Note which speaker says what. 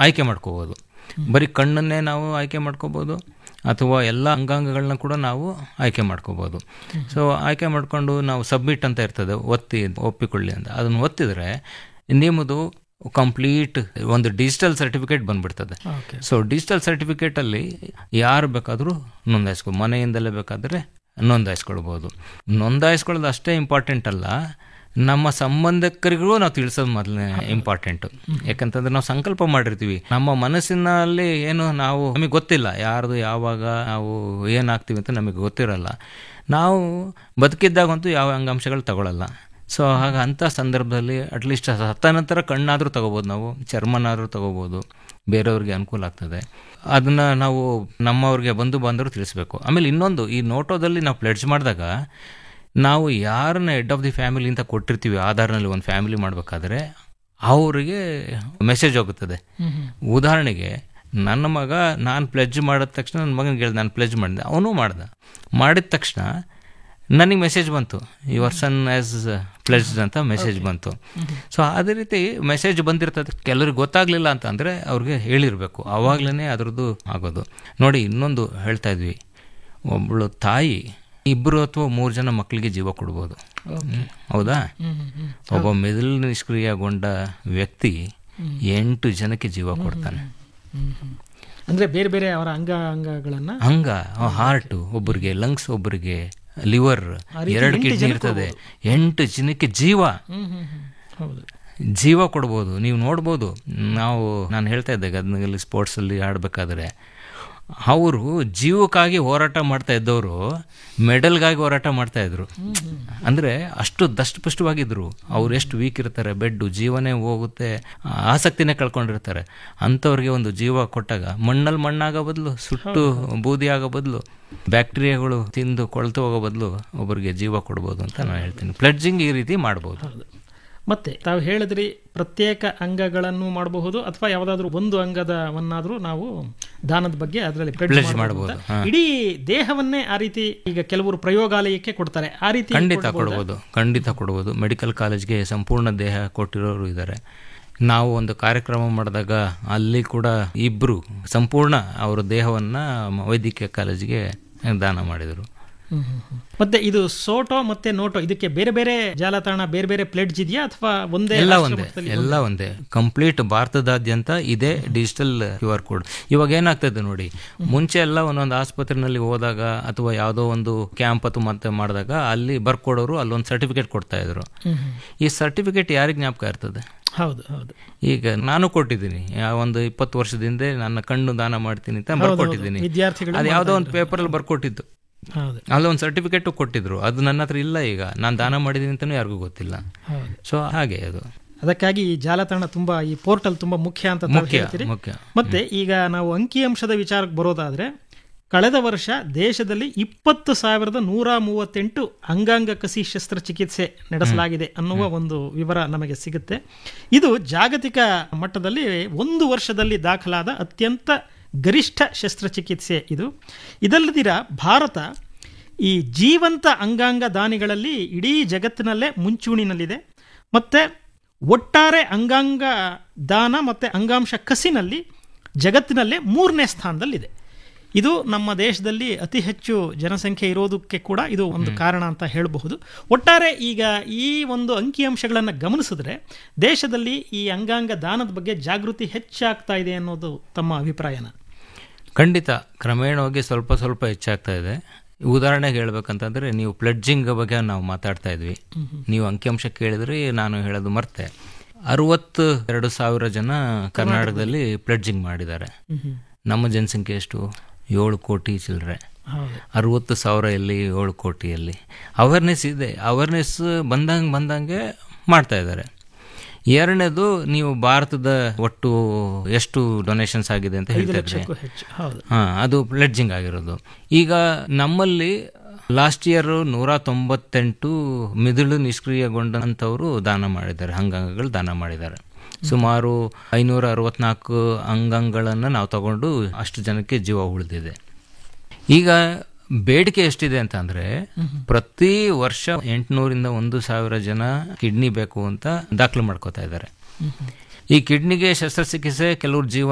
Speaker 1: ಆಯ್ಕೆ ಮಾಡ್ಕೋಬೋದು ಬರೀ ಕಣ್ಣನ್ನೇ ನಾವು ಆಯ್ಕೆ ಮಾಡ್ಕೋಬೋದು ಅಥವಾ ಎಲ್ಲ ಅಂಗಾಂಗಗಳನ್ನ ಕೂಡ ನಾವು ಆಯ್ಕೆ ಮಾಡ್ಕೋಬೋದು ಸೊ ಆಯ್ಕೆ ಮಾಡಿಕೊಂಡು ನಾವು ಸಬ್ಮಿಟ್ ಅಂತ ಇರ್ತದೆ ಒತ್ತಿ ಒಪ್ಪಿಕೊಳ್ಳಿ ಅಂತ ಅದನ್ನು ಒತ್ತಿದರೆ ನಿಮ್ಮದು ಕಂಪ್ಲೀಟ್ ಒಂದು ಡಿಜಿಟಲ್ ಸರ್ಟಿಫಿಕೇಟ್ ಬಂದ್ಬಿಡ್ತದೆ
Speaker 2: ಓಕೆ
Speaker 1: ಸೊ ಡಿಜಿಟಲ್ ಸರ್ಟಿಫಿಕೇಟಲ್ಲಿ ಯಾರು ಬೇಕಾದರೂ ನೋಂದಾಯಿಸ್ಕೊ ಮನೆಯಿಂದಲೇ ಬೇಕಾದರೆ ನೋಂದಾಯಿಸ್ಕೊಳ್ಬೋದು ನೋಂದಾಯಿಸ್ಕೊಳ್ಳೋದು ಅಷ್ಟೇ ಇಂಪಾರ್ಟೆಂಟ್ ಅಲ್ಲ ನಮ್ಮ ಸಂಬಂಧಿಕರಿಗೂ ನಾವು ತಿಳಿಸೋದು ಮೊದಲನೇ ಇಂಪಾರ್ಟೆಂಟ್ ಯಾಕಂತಂದ್ರೆ ನಾವು ಸಂಕಲ್ಪ ಮಾಡಿರ್ತೀವಿ ನಮ್ಮ ಮನಸ್ಸಿನಲ್ಲಿ ಏನು ನಾವು ನಮಗೆ ಗೊತ್ತಿಲ್ಲ ಯಾರ್ದು ಯಾವಾಗ ನಾವು ಏನಾಗ್ತೀವಿ ಅಂತ ನಮಗೆ ಗೊತ್ತಿರಲ್ಲ ನಾವು ಬದುಕಿದ್ದಾಗಂತೂ ಯಾವ ಅಂಗಾಂಶಗಳು ತಗೊಳ್ಳಲ್ಲ ಸೊ ಹಾಗೆ ಅಂಥ ಸಂದರ್ಭದಲ್ಲಿ ಅಟ್ಲೀಸ್ಟ್ ಸತ್ತ ನಂತರ ಕಣ್ಣಾದರೂ ತಗೋಬೋದು ನಾವು ಚರ್ಮನಾದರೂ ತಗೋಬೋದು ಬೇರೆಯವ್ರಿಗೆ ಅನುಕೂಲ ಆಗ್ತದೆ ಅದನ್ನು ನಾವು ನಮ್ಮವ್ರಿಗೆ ಬಂದು ಬಂದರೂ ತಿಳಿಸ್ಬೇಕು ಆಮೇಲೆ ಇನ್ನೊಂದು ಈ ನೋಟೋದಲ್ಲಿ ನಾವು ಪ್ಲೆಡ್ಜ್ ಮಾಡಿದಾಗ ನಾವು ಯಾರನ್ನ ಹೆಡ್ ಆಫ್ ದಿ ಫ್ಯಾಮಿಲಿ ಅಂತ ಕೊಟ್ಟಿರ್ತೀವಿ ಆಧಾರ್ನಲ್ಲಿ ಒಂದು ಫ್ಯಾಮಿಲಿ ಮಾಡಬೇಕಾದ್ರೆ ಅವರಿಗೆ ಮೆಸೇಜ್ ಹೋಗುತ್ತದೆ ಉದಾಹರಣೆಗೆ ನನ್ನ ಮಗ ನಾನು ಪ್ಲೆಡ್ಜ್ ಮಾಡಿದ ತಕ್ಷಣ ನನ್ನ ಮಗನಿಗೆ ಹೇಳ್ದೆ ನಾನು ಪ್ಲೆಡ್ಜ್ ಮಾಡಿದೆ ಅವನು ಮಾಡ್ದ ಮಾಡಿದ ತಕ್ಷಣ ನನಗೆ ಮೆಸೇಜ್ ಬಂತು ಯುವರ್ ಸನ್ ಆ್ಯಸ್ ಪ್ಲೆಡ್ಜ್ ಅಂತ ಮೆಸೇಜ್ ಬಂತು ಸೊ ಅದೇ ರೀತಿ ಮೆಸೇಜ್ ಬಂದಿರ್ತದೆ ಕೆಲವ್ರಿಗೆ ಗೊತ್ತಾಗಲಿಲ್ಲ ಅಂತ ಅಂದರೆ ಅವ್ರಿಗೆ ಹೇಳಿರಬೇಕು ಆವಾಗಲೇ ಅದರದ್ದು ಆಗೋದು ನೋಡಿ ಇನ್ನೊಂದು ಹೇಳ್ತಾ ಇದ್ವಿ ಒಬ್ಬಳು ತಾಯಿ ಇಬ್ಬರು ಅಥವಾ ಮೂರು ಜನ ಮಕ್ಕಳಿಗೆ ಜೀವ ಕೊಡ್ಬೋದು ಹ್ಮ್. ಹೌದಾ ಒಬ್ಬ ಮೆದುಳು ನಿಷ್ಕ್ರಿಯಗೊಂಡ ವ್ಯಕ್ತಿ ಎಂಟು ಜನಕ್ಕೆ ಜೀವ ಕೊಡ್ತಾನೆ
Speaker 2: ಅಂದ್ರೆ ಬೇರೆ ಬೇರೆ ಅವರ ಅಂಗ ಅಂಗಗಳನ್ನ
Speaker 1: ಹಂಗ ಹಾರ್ಟು ಒಬ್ಬರಿಗೆ ಲಂಗ್ಸ್ ಒಬ್ಬರಿಗೆ ಲಿವರ್ ಎರಡು ಕಿಡ್ನಿ ಇರ್ತದೆ ಎಂಟು ಜನಕ್ಕೆ ಜೀವ
Speaker 2: ಹ್ಮ್ ಹ್ಮ್ ಹ್ಮ್ ಹೌದು
Speaker 1: ಜೀವ ಕೊಡ್ಬೋದು ನೀವು ನೋಡ್ಬೋದು ನಾವು ನಾನು ಹೇಳ್ತಾ ಇದ್ದೆ ಗದನಲ್ಲಿ ಸ್ಪೋರ್ಟ್ಸಲ್ಲಿ ಆಡಬೇಕಾದ್ರೆ ಅವರು ಜೀವಕ್ಕಾಗಿ ಹೋರಾಟ ಮಾಡ್ತಾ ಇದ್ದವರು ಮೆಡಲ್ಗಾಗಿ ಹೋರಾಟ ಮಾಡ್ತಾ ಇದ್ರು ಅಂದರೆ ಅಷ್ಟು ದಷ್ಟಪುಷ್ಟವಾಗಿದ್ರು ಅವ್ರು ಎಷ್ಟು ವೀಕ್ ಇರ್ತಾರೆ ಬೆಡ್ಡು ಜೀವನೇ ಹೋಗುತ್ತೆ ಆಸಕ್ತಿನೇ ಕಳ್ಕೊಂಡಿರ್ತಾರೆ ಅಂಥವ್ರಿಗೆ ಒಂದು ಜೀವ ಕೊಟ್ಟಾಗ ಮಣ್ಣಲ್ಲಿ ಮಣ್ಣಾಗೋ ಬದಲು ಸುಟ್ಟು ಬೂದಿ ಆಗೋ ಬದಲು ಬ್ಯಾಕ್ಟೀರಿಯಾಗಳು ತಿಂದು ಕೊಳ್ತು ಹೋಗೋ ಬದಲು ಒಬ್ಬರಿಗೆ ಜೀವ ಕೊಡ್ಬೋದು ಅಂತ ನಾನು ಹೇಳ್ತೀನಿ ಪ್ಲಡ್ಜಿಂಗ್ ಈ ರೀತಿ ಮಾಡ್ಬೋದು
Speaker 2: ಹೌದು ಮತ್ತೆ ತಾವು ಹೇಳಿದ್ರಿ ಪ್ರತ್ಯೇಕ ಅಂಗಗಳನ್ನು ಮಾಡಬಹುದು ಅಥವಾ ಯಾವುದಾದ್ರೂ ಒಂದು ಅಂಗದವನ್ನಾದ್ರೂ ನಾವು ದಾನದ ಬಗ್ಗೆ ಅದರಲ್ಲಿ
Speaker 1: Pledge ಮಾಡ್ಬೋದು, ಹಾ.
Speaker 2: ಇಡೀ ದೇಹವನ್ನೇ ಆ ರೀತಿ ಈಗ ಕೆಲವರು ಪ್ರಯೋಗಾಲಯಕ್ಕೆ ಕೊಡ್ತಾರೆ ಆ ರೀತಿ
Speaker 1: ಖಂಡಿತ ಕೊಡ್ಬೋದು ಖಂಡಿತ ಕೊಡ್ಬೋದು ಮೆಡಿಕಲ್ ಕಾಲೇಜ್ಗೆ ಸಂಪೂರ್ಣ ದೇಹ ಕೊಟ್ಟಿರೋರು ಇದ್ದಾರೆ ನಾವು ಒಂದು ಕಾರ್ಯಕ್ರಮ ಮಾಡಿದಾಗ ಅಲ್ಲಿ ಕೂಡ ಇಬ್ಬರು ಸಂಪೂರ್ಣ ಅವರ ದೇಹವನ್ನ ವೈದ್ಯಕೀಯ ಕಾಲೇಜಿಗೆ ದಾನ ಮಾಡಿದರು
Speaker 2: ಹ್ಮ್, ಹ್ಮ್, ಹ್ಮ್. ಮತ್ತೆ ಇದು ಸೋಟೋ ಮತ್ತೆ ನೋಟೋ ಇದಕ್ಕೆ ಬೇರೆ ಬೇರೆ ಜಾಲತಾಣ ಬೇರೆ ಬೇರೆ ಪ್ಲೇಟ್ಸ್ ಇದೆಯಾ ಅಥವಾ ಒಂದೇ
Speaker 1: ಎಲ್ಲ
Speaker 2: ರಾಷ್ಟ್ರ
Speaker 1: ಒಂದೇ
Speaker 2: ಮಟ್ಟದಲ್ಲಿ
Speaker 1: ಎಲ್ಲ ಒಂದೇ ಕಂಪ್ಲೀಟ್ ಭಾರತದಾದ್ಯಂತ ಇದೇ ಡಿಜಿಟಲ್ ಕ್ಯೂ ಆರ್ ಕೋಡ್ ಇವಾಗ ಏನಾಗ್ತದೆ ನೋಡಿ ಮುಂಚೆ ಎಲ್ಲ ಒಂದೊಂದು ಆಸ್ಪತ್ರೆನಲ್ಲಿ ಹೋದಾಗ ಅಥವಾ ಯಾವುದೋ ಒಂದು ಕ್ಯಾಂಪ್ ಅಥವಾ ಮತ್ತೆ ಮಾಡಿದಾಗ ಅಲ್ಲಿ ಬರ್ಕೊಡೋರು ಅಲ್ಲೊಂದು ಸರ್ಟಿಫಿಕೇಟ್ ಕೊಡ್ತಾ ಇದ್ರು
Speaker 2: ಹ್ಮ್, ಹ್ಮ್.
Speaker 1: ಈ ಸರ್ಟಿಫಿಕೇಟ್ ಯಾರಿಗೆ ಜ್ಞಾಪಕ ಇರ್ತದೆ
Speaker 2: ಹೌದು ಹೌದು
Speaker 1: ಈಗ ನಾನು ಕೊಟ್ಟಿದ್ದೀನಿ ಯಾವ ಒಂದು ಇಪ್ಪತ್ತು ವರ್ಷದ ಹಿಂದೆ ನನ್ನ ಕಣ್ಣು ದಾನ ಮಾಡ್ತೀನಿ ಅಂತ ಬರ್ಕೊಟ್ಟಿದ್ದೀನಿ
Speaker 2: ವಿದ್ಯಾರ್ಥಿಗಳು
Speaker 1: ಅದು ಯಾವುದೋ ಒಂದು ಪೇಪರಲ್ಲಿ ಬರ್ಕೊಟ್ಟಿದ್ದು
Speaker 2: ಹೌದು
Speaker 1: ಅಲ್ಲೊಂದು ಸರ್ಟಿಫಿಕೇಟು ಕೊಟ್ಟಿದ್ರು ಅದು ನನ್ನ ಹತ್ರ ಇಲ್ಲ ಈಗ ನಾನು ದಾನ ಮಾಡಿದ್ದೀನಿ ಅಂತಲೂ ಯಾರಿಗೂ ಗೊತ್ತಿಲ್ಲ
Speaker 2: ಹೌದು
Speaker 1: ಸೊ ಹಾಗೆ ಅದು
Speaker 2: ಅದಕ್ಕಾಗಿ ಈ ಜಾಲತಾಣ ತುಂಬಾ ಈ ಪೋರ್ಟಲ್ ತುಂಬಾ ಮುಖ್ಯ ಅಂತ ತಾವು
Speaker 1: ಮುಖ್ಯ
Speaker 2: ಹೇಳ್ತೀರಿ
Speaker 1: ಮುಖ್ಯ
Speaker 2: ಮತ್ತೆ ಈಗ ನಾವು ಅಂಕಿಅಂಶದ ವಿಚಾರಕ್ಕೆ ಬರೋದಾದ್ರೆ ಕಳೆದ ವರ್ಷ ದೇಶದಲ್ಲಿ ಇಪ್ಪತ್ತು ಸಾವಿರದ ನೂರ ಮೂವತ್ತೆಂಟು ಅಂಗಾಂಗ ಕಸಿ ಶಸ್ತ್ರಚಿಕಿತ್ಸೆ ನಡೆಸಲಾಗಿದೆ ಅನ್ನುವ ಒಂದು ವಿವರ ನಮಗೆ ಸಿಗುತ್ತೆ ಇದು ಜಾಗತಿಕ ಮಟ್ಟದಲ್ಲಿ ಒಂದು ವರ್ಷದಲ್ಲಿ ದಾಖಲಾದ ಅತ್ಯಂತ ಗರಿಷ್ಠ ಶಸ್ತ್ರಚಿಕಿತ್ಸೆ ಇದು ಇದಲ್ಲದಿರ ಭಾರತ ಈ ಜೀವಂತ ಅಂಗಾಂಗ ದಾನಿಗಳಲ್ಲಿ ಇಡೀ ಜಗತ್ತಿನಲ್ಲೇ ಮುಂಚೂಣಿನಲ್ಲಿದೆ ಮತ್ತೆ ಒಟ್ಟಾರೆ ಅಂಗಾಂಗ ದಾನ ಮತ್ತು ಅಂಗಾಂಶ ಕಸಿನಲ್ಲಿ ಜಗತ್ತಿನಲ್ಲೇ ಮೂರನೇ ಸ್ಥಾನದಲ್ಲಿದೆ ಇದು ನಮ್ಮ ದೇಶದಲ್ಲಿ ಅತಿ ಹೆಚ್ಚು ಜನಸಂಖ್ಯೆ ಇರೋದಕ್ಕೆ ಕೂಡ ಇದು ಒಂದು ಕಾರಣ ಅಂತ ಹೇಳಬಹುದು ಒಟ್ಟಾರೆ ಈಗ ಈ ಒಂದು ಅಂಕಿಅಂಶಗಳನ್ನು ಗಮನಿಸಿದ್ರೆ ದೇಶದಲ್ಲಿ ಈ ಅಂಗಾಂಗ ದಾನದ ಬಗ್ಗೆ ಜಾಗೃತಿ ಹೆಚ್ಚಾಗ್ತಾ ಇದೆ ಅನ್ನೋದು ತಮ್ಮ ಅಭಿಪ್ರಾಯನ
Speaker 1: ಖಂಡಿತ ಕ್ರಮೇಣವಾಗಿ ಸ್ವಲ್ಪ ಸ್ವಲ್ಪ ಹೆಚ್ಚಾಗ್ತಾ ಇದೆ ಉದಾಹರಣೆಗೆ ಹೇಳ್ಬೇಕಂತಂದ್ರೆ ನೀವು ಪ್ಲಡ್ಜಿಂಗ್ ಬಗ್ಗೆ ನಾವು ಮಾತಾಡ್ತಾ ಇದ್ವಿ ನೀವು ಅಂಕಿಅಂಶ ಕೇಳಿದ್ರಿ ನಾನು ಹೇಳೋದು ಮರ್ತೆ ಅರವತ್ತು ಎರಡು ಸಾವಿರ ಜನ ಕರ್ನಾಟಕದಲ್ಲಿ ಪ್ಲಡ್ಜಿಂಗ್ ಮಾಡಿದ್ದಾರೆ ನಮ್ಮ ಜನಸಂಖ್ಯೆ ಎಷ್ಟು ಏಳು ಕೋಟಿ ಚಿಲ್ಲರೆ
Speaker 2: ಹೌದು
Speaker 1: ಅರವತ್ತು ಸಾವಿರ ಎಲ್ಲಿ ಏಳು ಕೋಟಿಯಲ್ಲಿ ಅವೇರ್ನೆಸ್ ಇದೆ ಅವೇರ್ನೆಸ್ ಬಂದಂಗೆ ಬಂದಂಗೆ ಮಾಡ್ತಾ ಇದ್ದಾರೆ ಎರಡನೇದು ನೀವು ಭಾರತದ ಒಟ್ಟು ಎಷ್ಟು ಡೊನೇಷನ್ಸ್ ಆಗಿದೆ ಅಂತ ಹೇಳ್ತಾ ಇದ್ರಿ
Speaker 2: ಲಕ್ಷಕ್ಕೂ ಹೆಚ್ಚು ಹೌದು
Speaker 1: ಹಾ ಅದು ಪ್ಲೆಡ್ಜಿಂಗ್ ಆಗಿರೋದು ಈಗ ನಮ್ಮಲ್ಲಿ ಲಾಸ್ಟ್ ಇಯರ್ ನೂರ ತೊಂಬತ್ತೆಂಟು ಮಿದುಳು ನಿಷ್ಕ್ರಿಯಗೊಂಡಂಥವರು ದಾನ ಮಾಡಿದ್ದಾರೆ ಅಂಗಾಂಗಗಳು ದಾನ ಮಾಡಿದ್ದಾರೆ ಸುಮಾರು ಐನೂರ ಅರವತ್ನಾಲ್ಕು ಅಂಗಾಂಗಗಳನ್ನು ನಾವು ತಗೊಂಡು ಅಷ್ಟು ಜನಕ್ಕೆ ಜೀವ ಉಳಿದಿದೆ ಈಗ ಬೇಡಿಕೆ ಎಷ್ಟಿದೆ ಅಂತ ಅಂದ್ರೆ ಪ್ರತಿ ವರ್ಷ ಎಂಟುನೂರಿಂದ ಒಂದು ಸಾವಿರ ಜನ ಕಿಡ್ನಿ ಬೇಕು ಅಂತ ದಾಖಲು ಮಾಡ್ಕೋತಾ ಇದ್ದಾರೆ ಈ ಕಿಡ್ನಿಗೆ ಶಸ್ತ್ರಚಿಕಿತ್ಸೆ ಕೆಲವ್ರು ಜೀವ